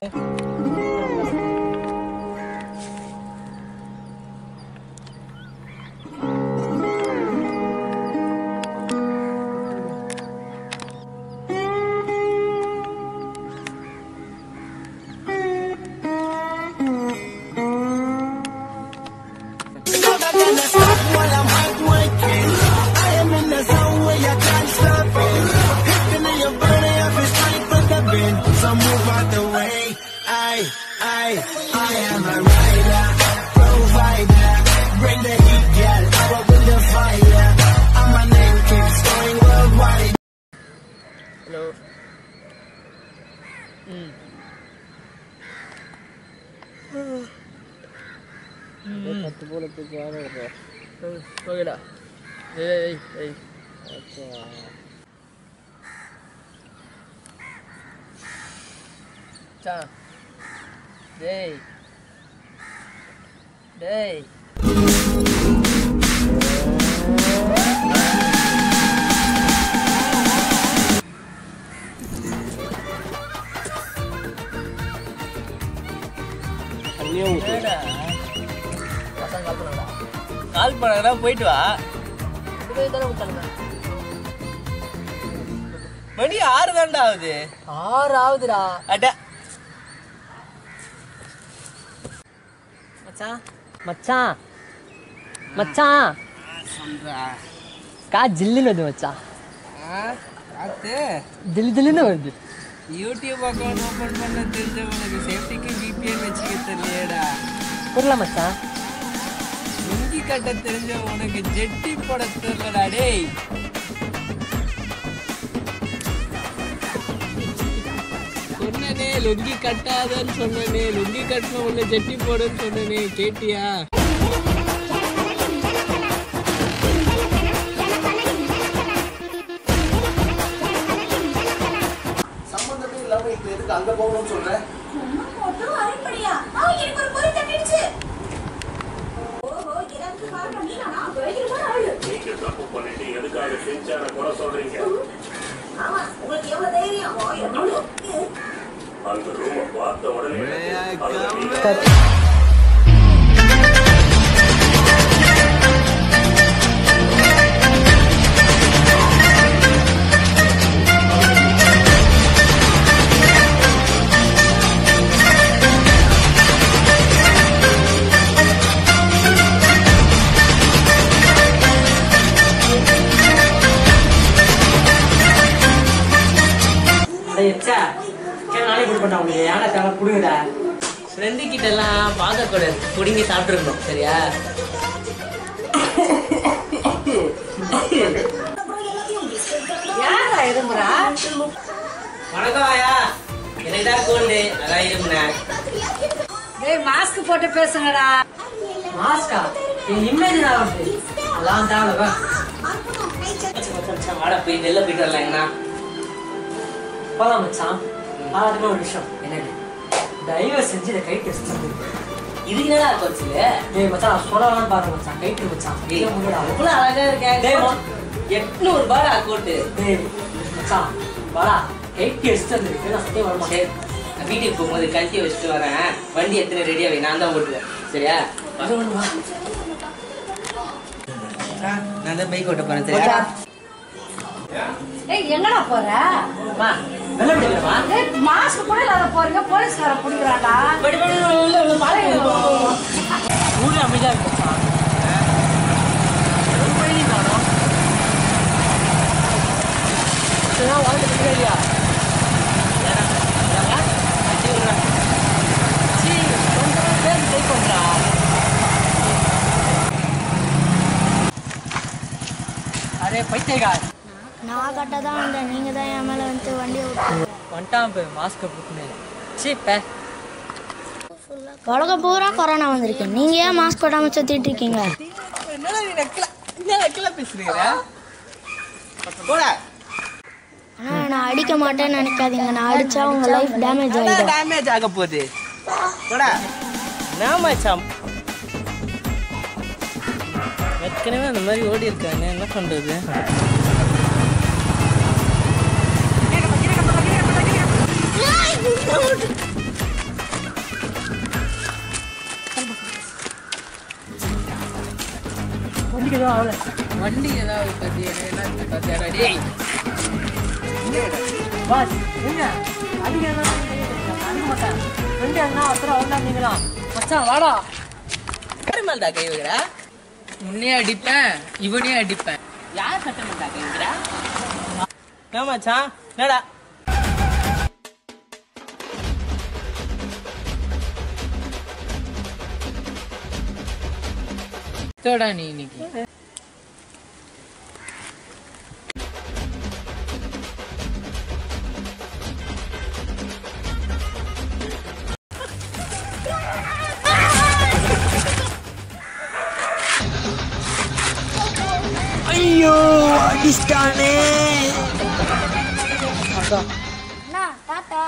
So move out the way. I, I, I am a rider, provider. Bring the heat, girl. I will bring the fire. And my name keeps going worldwide. Hello ம் பத்து போலத்துக்கு யாரும் இருக்கா ம், ஓகேடா ஏய் ஏய் அச்சா சா டேய் டேய் தண்ணியே ஊற்று என்னடா பசங்க கால் பண்ணாடா கால் பண்ணாங்கடா போயிட்டு வா இதுவே தானே விட்டானுங்க மணி ஆறு தான்டா ஆகுது ஆறு ஆகுதுடா அட மச்சான் மச்சான் மச்சான் கா ஜில்லுன்னு வருது மச்சான் பார்த்து தில்லு தில்லுன்னு வருது யூடியூப் அக்கௌண்ட் ஓப்பன் பண்ண தெரிஞ்சவனுக்கு சேஃப்டிக்கு விபிஎன் வச்சுக்க தெரியலடா புரியல மச்சான் லுங்கி கட்ட தெரிஞ்ச உனக்கு ஜெட்டி போட தெரியலடா டேய் சொன்னனே லுங்கி கட்டாதன்னு சொன்னனே லுங்கி கட்டின உள்ள ஜெட்டி போடுன்னு சொன்னனே கேட்டியா சம்மந்தமே இல்லாம இப்ப எதுக்கு அங்க போகணும்னு சொல்ற மட்டும் அரைப்படியா அவன் எனக்கு ஒரு பொறி தட்டிடுச்சு ஓஹோ எனக்கு காரணம் நீ நானா பயங்கரமான ஆளு ஆமா உங்களுக்கு எவ்வளவு தைரியம் ஓ, என்னோட எச்சா நாளை இப்படி பண்ண உங்களுக்கு யானை தேவை கொடுங்கடா ஃப்ரெண்டு கிட்ட எல்லாம் பார்க்கக்கூடாது பிடிங்கி சாப்பிட்டுருக்கணும் சரியா யாரா இருமுறா வணக்கம் ஆயா எனக்கு தான் கோல்டு அதான் இருமுனேன் டேய் மாஸ்க் போட்டு பேசுங்கடா மாஸ்கா என் இமேஜ் நான் வருது அதெல்லாம் தேவை வாடா போய் வெளில போயிட்டு வரலாங்கண்ணா போலாம் மச்சான் ஆறுமே ஒரு விஷயம் என்னது தயவு செஞ்சு இதை கை டெஸ்ட் பண்ணு இதுக்கு என்னடா கோச்சில் டேய் மச்சான் நான் சொல்லலாம் பாருங்க மச்சான் கைட்டு மச்சான் ஏய், ஏய் முன்னாடி எவ்வளவு அழகா இருக்கேன் டேய், வா. எட்நூறு ரூபாடா கோட்டு டேய் மச்சான் வாடா கை டெஸ்ட் வந்துருக்கு நான் சத்தியம் வரமா சரி நான் வீட்டுக்கு போகும்போது கழட்டி வச்சுட்டு வரேன் வண்டி எத்தனை ரெடியா வை நான் தான் ஓட்டுவேன் சரியா நான் தான் பைக் ஓட்ட போறேன் சரியா ஏய் எங்கடா போற மா வெள்ள முடியலமா டேய் மாஸ்க் கூட இல்லாத போறீங்க போலீஸ்கார புடிக்கிறான்டா ஊர்ல அமைதியா இருக்கு மச்சான் ஒரு பையனையும் காணோம். இதெல்லாம் வாழ்க்கை பின்னாடியா? ஏடா, ஏடா, அடி விடுறா. சீ, கொஞ்சம் பேர் try பண்றா. அரே பைத்தியக்கார் நான் கட்ட தான் வந்தேன் நீங்கள் தான் என் மேலே வந்து வண்டியை விட்டு வந்துட்டான் போய் மாஸ்க் புக்குன்னு சீப்பே உலகம் பூரா கொரோனா வந்திருக்கு நீங்கள் ஏன் மாஸ்க் போடாமல் சுற்றிட்டு இருக்கீங்க என்னடா நீ நக்கலா என்ன நக்கலா பேசுறீங்க போடா ஆனால் நான் அடிக்க மாட்டேன்னு நினைக்காதீங்க நான் அடித்தா உங்கள் லைஃப் டேமேஜ் ஆகிடும் டேமேஜ் ஆக போகுது போடா நான் மச்சான் ஏற்கனவே அந்த மாதிரி ஓடி இருக்காங்க என்ன பண்றது பரவாயில்ல வண்டி ஏதாவது பத்தியா என்ன பத்தியாடா டேய் பாஸ் என்ன அடிக்கிறதா அடிக்க மாட்டேன் ரெண்டு அண்ணா அப்புறம் அவங்க நீங்களா மச்சான் வாடா சட்டமேல்டா கை வைக்கிற உன்னையே அடிப்பேன் இவனையும் அடிப்பேன் யார் சட்டமேல்டா கை வைக்கிற ஏமாச்சான் என்னடா தோடா நீ இன்னைக்கு அண்ணா டாட்டா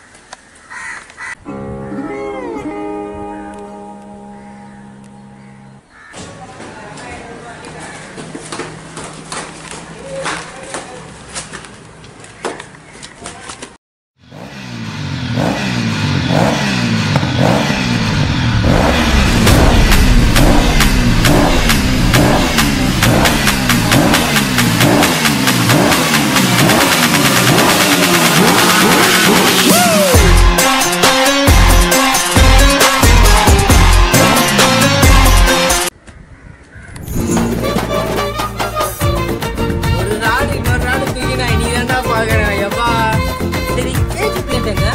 ஒரு நாடு இன்னொரு நாடு தூக்கி நான் நீ தான்டா பாக்குறேன் எப்பா சரி ஏஜ் பிளேட்டுங்க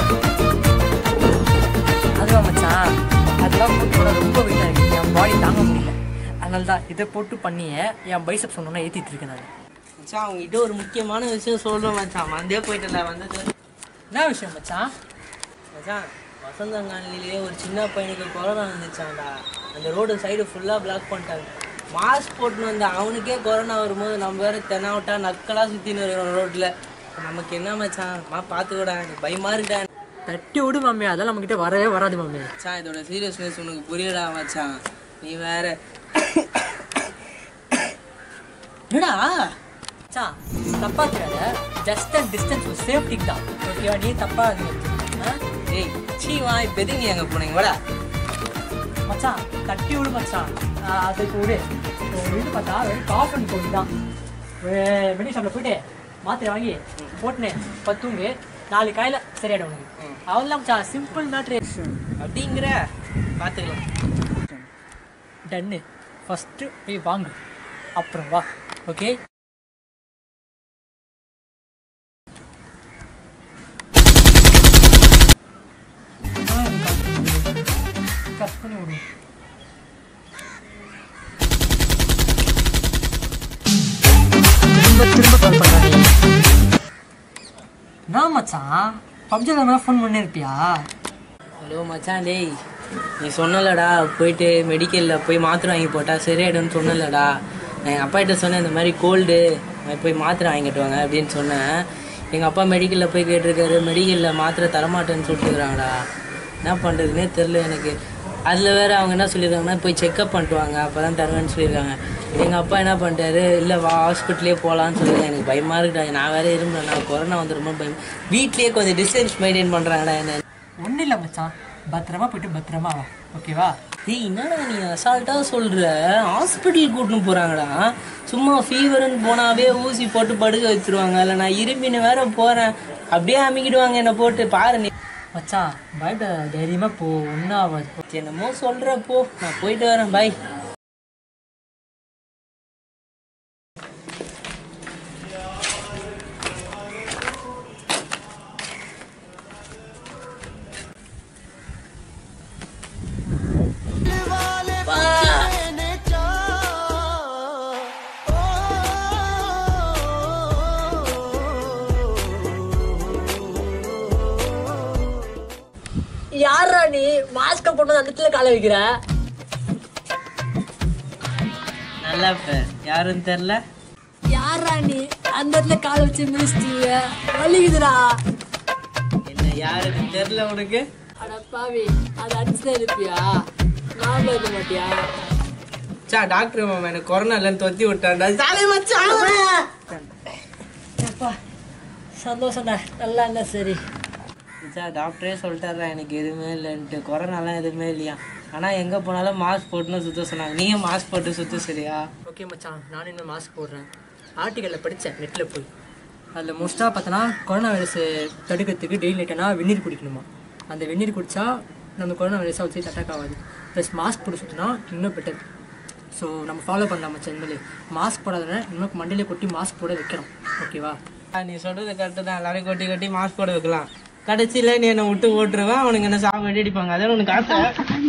அதுவா மச்சான் அதெல்லாம் போட்டு விட ரொம்ப வெயிட்டாக இருக்கு என் பாடி தாங்க முடியல அதனால தான் இதை போட்டு பண்ணியே என் பைசப் சொன்னோன்னா ஏற்றிட்டு இருக்கேன் நான் மச்சான் அவங்ககிட்ட ஒரு முக்கியமான விஷயம் சொல்றேன் மச்சான் வந்தே போயிட்டல வந்தது என்ன விஷயம் மச்சான் மச்சான் வசந்தங்காலிலேயே ஒரு சின்ன பையனுக்கு கொரோனா வந்துச்சான்டா அந்த ரோடு சைடு ஃபுல்லாக பிளாக் பண்ணிட்டாங்க மாஸ்க் போட்டுன்னு வந்த அவனுக்கே கொரோனா வரும்போது நம்ம வேற தெனாவட்டா நக்கலா சுற்றின்னு இருக்கிறோம் ரோட்டில் நமக்கு என்ன மச்சான் மா பார்த்துக்கூடா எனக்கு பயமா இருக்குடா தட்டி விடு மாமி அதெல்லாம் நம்மக்கிட்ட வரவே வராது மாமி மச்சான் இதோட சீரியஸ்னஸ் உனக்கு புரியடா மச்சான் நீ வேற என்னடா மச்சான் தப்பா தெரியாத ஜஸ்ட் அண்ட் டிஸ்டன்ஸ் ஒரு சேஃப்டிக்கு தான் ஓகேவா நீ தப்பா அது ஆ? டேய் சீ வா இப்போ எதுக்கு நீ அங்கே போனீங்க வாடா மச்சான் தட்டி விடு மச்சான் ஆ, அதுக்கு விடு இப்போ ஒரு இது பார்த்தா வெறும் காஃபன் போட்டு தான் மெடி ஷாப்பில் போயிட்டு மாத்திரை வாங்கி போட்டுனேன் பத்துங்க நாலு காயில் சரியாயிடும் உனக்கு அவ்வளோதான் மச்சான் சிம்பிள் மேட்ரு அப்படிங்கிற பார்த்துக்கலாம் டன்னு ஃபஸ்ட்டு போய் வாங்கு அப்புறம் வா ஓகே கட் பண்ணி விடு திரும்ப திரும்ப கால் பண்ணுறானே நான் மச்சான் பப்ஜியில் ஃபோன் பண்ணியிருப்பியா ஹலோ மச்சான் டேய் நீ சொன்னலடா போயிட்டு மெடிக்கலில் போய் மாத்திரை வாங்கி போட்டா சரியாயிடும்னு சொன்னலடா நான் எங்கள் அப்பா கிட்ட சொன்னேன் இந்த மாதிரி கோல்டு போய் மாத்திரை வாங்கிட்டு வாங்க அப்படின்னு சொன்னேன் எங்கள் அப்பா மெடிக்கலில் போய் கேட்டிருக்காரு மெடிக்கலில் மாத்திரை தரமாட்டேன்னு சொல்லிட்டுருக்காங்கடா என்ன பண்ணுறதுனே தெரில எனக்கு அதில் வேறு அவங்க என்ன சொல்லியிருக்காங்கன்னா போய் செக்அப் பண்ணிட்டு வாங்க அப்போ தான் தருவேன்னு சொல்லியிருக்காங்க எங்கள் அப்பா என்ன பண்ணிட்டாரு இல்லை வா ஹாஸ்பிட்டலே போகலான்னு சொல்லி எனக்கு பயமாக இருக்குடா நான் வேறு இருந்தேன் நான் கொரோனா வந்து ரொம்ப பயம் வீட்லேயே கொஞ்சம் டிஸ்டன்ஸ் மெயின்டைன் பண்ணுறாங்கடா என்ன ஒன்றும் இல்லை மச்சான் பத்திரமா போயிட்டு பத்திரமா வா ஓகேவா டேய் என்னடா நீ அசால்ட்டாக சொல்கிற ஹாஸ்பிட்டல் கூட்டின்னு போகிறாங்கடா சும்மா ஃபீவர்னு போனாவே ஊசி போட்டு படுக்க வச்சிருவாங்க இல்லை நான் இரும்பின்னு வேற போகிறேன் அப்படியே அமுக்கிடுவாங்க என்னை போட்டு பாரு நீ மச்சான் பயப்பட தைரியமாக போ ஒன்றும் ஆகாது போ. என்னமோ சொல்கிற போ நான் போயிட்டு வரேன் பாய் யாரா நீ மாஸ்க போட்டு அந்த இடத்துல காலை வைக்கிற நல்லா இப்போ யாருன்னு தெரில யாரா நீ அந்த இடத்துல காலை வச்சு மிதிச்சிட்டீங்க வலிக்குதுடா என்ன யாருன்னு தெரில உனக்கு அட பாவி அது அடிச்சுதான் இருப்பியா நான் இருக்க மாட்டியா சா டாக்டர் மாமா எனக்கு கொரோனா இல்லைன்னு தொத்தி விட்டான்டா சாலை மச்சான் அப்பா சந்தோஷம்டா நல்லா இருந்தா சரி சார் டாக்டரே சொல்லிட்டாரா எனக்கு எதுவுமே இல்லைன்ட்டு கொரோனாலாம் எதுவுமே இல்லையா ஆனால் எங்கே போனாலும் மாஸ்க் போட்டுன்னு சுத்த சொன்னாங்க நீயும் மாஸ்க் போட்டு சுத்த சரியா ஓகே மச்சான் நானும் இன்னும் மாஸ்க் போடுறேன் ஆர்டிக்கலில் படித்தேன் நெட்டில் போய் அதில் மோஸ்ட்டாக பார்த்தோன்னா கொரோனா வைரஸ் தடுக்கிறதுக்கு டெய்லி நைட்டனா வெந்நீர் குடிக்கணுமா அந்த வெந்நீர் குடித்தா நம்ம கொரோனா வைரஸாக வச்சு அட்டாக் ஆகாது ப்ளஸ் மாஸ்க் போட்டு சுற்றினா இன்னும் பெட்டர் ஸோ நம்ம ஃபாலோ பண்ணலாம் மச்சான் இனிமேல் மாஸ்க் போடாதன இன்னும் மண்டியிலே கொட்டி மாஸ்க் போட வைக்கிறோம் ஓகேவா ஆ, நீ சொல்றது கரெக்டு தான் எல்லாரும் கொட்டி கொட்டி மாஸ்க் போட வைக்கலாம் கடைசியில் நீ என்னை விட்டு ஓட்டுருவேன் அவனுக்கு என்ன சாப்பிட்டு அடிப்பாங்க அதான் உனக்கு ஆசை